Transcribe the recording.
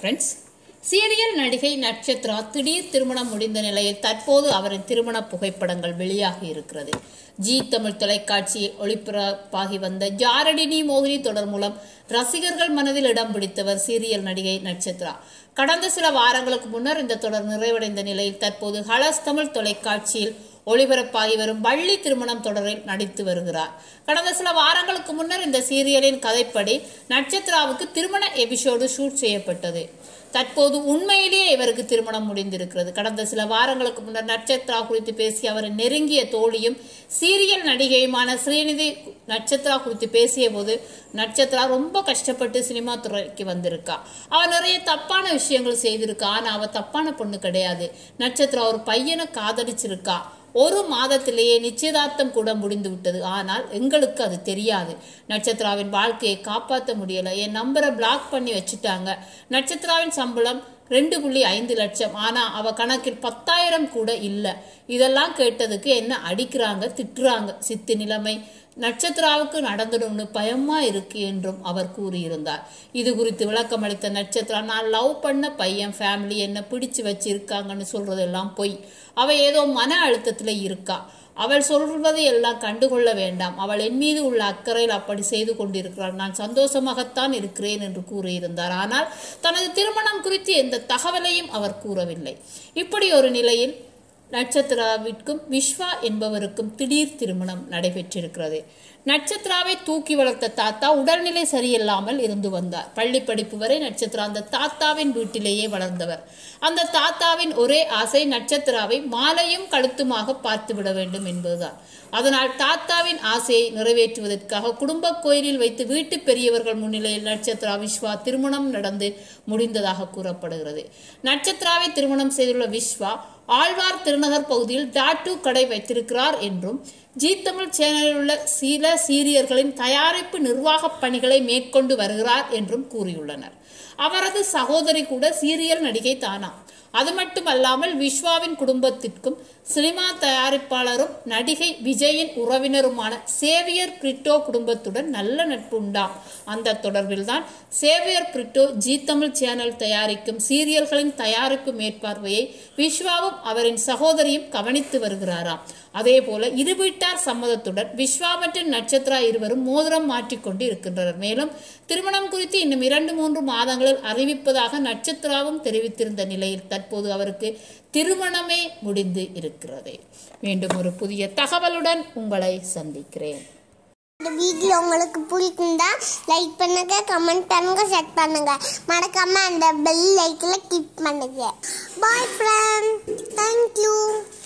friends serial நடிகை நட்சத்ரா திடீர் திருமணம் முடிந்த நிலையில் தற்போது அவரின் திருமண புகைப்படங்கள் வெளியாகி இருக்கிறது ஜி தமிழ் தொலைக்காட்சி ஒளிபரப்பாகி வந்த ஜாரடி நீ மோகினி தொடர் மூலம் ரசிகர்கள் மனதில் இடம் பிடித்தவர் சீரியல் நடிகை நட்சத்ரா கடந்த சில வாரங்களுக்கு முன்னர் இந்த தொடர் நிறைவடைந்த நிலையில் தற்போது ஹலஸ் தமிழ் தொலைக்காட்சியில் ஒளிபரப்பாகி வரும் வள்ளி திருமணம் தொடரில் நடித்து வருகிறார் கடந்த சில வாரங்களுக்கு முன்னர் இந்த சீரியலின் கதைப்படி நட்சத்திராவுக்கு திருமண எபிசோடு ஷூட் செய்யப்பட்டது தற்போது உண்மையிலேயே இவருக்கு திருமணம் முடிந்திருக்கிறது கடந்த சில வாரங்களுக்கு முன்னர் நட்சத்திரா குறித்து பேசிய அவரின் நெருங்கிய தோழியும் சீரியல் நடிகையுமான ஸ்ரீநிதி நட்சத்திரா குறித்து பேசிய போது நட்சத்திரா ரொம்ப கஷ்டப்பட்டு சினிமா துறைக்கு வந்திருக்கா அவ நிறைய தப்பான விஷயங்கள் செய்திருக்கா ஆனா அவ தப்பான பொண்ணு கிடையாது நட்சத்திரா ஒரு பையனை காதலிச்சிருக்கா ஒரு மாதத்திலேயே நிச்சயதார்த்தம் கூட முடிந்து விட்டது ஆனால் எங்களுக்கு அது தெரியாது நட்சத்திராவின் வாழ்க்கையை காப்பாற்ற முடியல என் நம்பரை பிளாக் பண்ணி வச்சுட்டாங்க நட்சத்திராவின் சம்பளம் ரெண்டு புள்ளி ஐந்து லட்சம் ஆனா அவ கணக்கில் பத்தாயிரம் கூட இல்ல இதெல்லாம் கேட்டதுக்கு என்ன அடிக்கிறாங்க திட்டுறாங்க சித்து நிலைமை நட்சத்திராவுக்கு நடந்துடும்னு பயமா இருக்கு என்றும் அவர் கூறியிருந்தார் இது குறித்து விளக்கம் அளித்த நட்சத்திரா நான் லவ் பண்ண பையன் ஃபேமிலி என்ன பிடிச்சு வச்சிருக்காங்கன்னு சொல்றதெல்லாம் பொய் அவ ஏதோ மன அழுத்தத்துல இருக்கா அவள் சொல்வது எல்லாம் கண்டுகொள்ள வேண்டாம் அவள் என் மீது உள்ள அக்கறையில் அப்படி செய்து கொண்டிருக்கிறாள் நான் சந்தோஷமாகத்தான் இருக்கிறேன் என்று கூறியிருந்தார் ஆனால் தனது திருமணம் குறித்து எந்த தகவலையும் அவர் கூறவில்லை இப்படி ஒரு நிலையில் நட்சத்திராவிற்கும் விஸ்வா என்பவருக்கும் திடீர் திருமணம் நடைபெற்றிருக்கிறது நட்சத்திராவை தூக்கி வளர்த்த தாத்தா உடல்நிலை சரியில்லாமல் இருந்து வந்தார் பள்ளி படிப்பு வரை நட்சத்திரா அந்த தாத்தாவின் வீட்டிலேயே வளர்ந்தவர் அந்த தாத்தாவின் ஒரே ஆசை நட்சத்திராவை மாலையும் கழுத்துமாக பார்த்து விட வேண்டும் என்பதுதான் அதனால் தாத்தாவின் ஆசையை நிறைவேற்றுவதற்காக குடும்ப கோயிலில் வைத்து வீட்டு பெரியவர்கள் முன்னிலையில் நட்சத்திரா விஸ்வா திருமணம் நடந்து முடிந்ததாக கூறப்படுகிறது நட்சத்திராவை திருமணம் செய்துள்ள விஸ்வா ஆழ்வார் திருநகர் பகுதியில் டாட்டூ கடை வைத்திருக்கிறார் என்றும் ஜி தமிழ் சேனலில் உள்ள சில சீரியர்களின் தயாரிப்பு நிர்வாக பணிகளை மேற்கொண்டு வருகிறார் என்றும் கூறியுள்ளனர் அவரது சகோதரி கூட சீரியல் நடிகை தானா அது மட்டுமல்லாமல் விஸ்வாவின் குடும்பத்திற்கும் சினிமா தயாரிப்பாளரும் நடிகை விஜயின் உறவினருமான சேவியர் பிரிட்டோ குடும்பத்துடன் நல்ல நட்பு உண்டாம் அந்த தொடர்பில்தான் சேவியர் பிரிட்டோ ஜி தமிழ் சேனல் தயாரிக்கும் சீரியல்களின் தயாரிப்பு மேற்பார்வையை விஸ்வாவும் அவரின் சகோதரியும் கவனித்து வருகிறாராம் அதே போல இரு வீட்டார் சம்மதத்துடன் விஸ்வா மற்றும் நட்சத்திரா இருவரும் மோதிரம் மாற்றிக்கொண்டு இருக்கின்றனர் மேலும் திருமணம் குறித்து இன்னும் இரண்டு மூன்று மாதங்களில் அறிவிப்பதாக நட்சத்திராவும் தெரிவித்திருந்த நிலையில் தற்போது அவருக்கு திருமணமே முடிந்து இருக்கிறது மீண்டும் ஒரு புதிய தகவலுடன் உங்களை சந்திக்கிறேன் இந்த வீடியோ உங்களுக்கு பிடிச்சிருந்தா லைக் பண்ணுங்க கமெண்ட் பண்ணுங்க ஷேர் பண்ணுங்க மறக்காம அந்த பெல் லைக்கில் கிளிக் பண்ணுங்க பாய் ஃப்ரெண்ட் தேங்க்யூ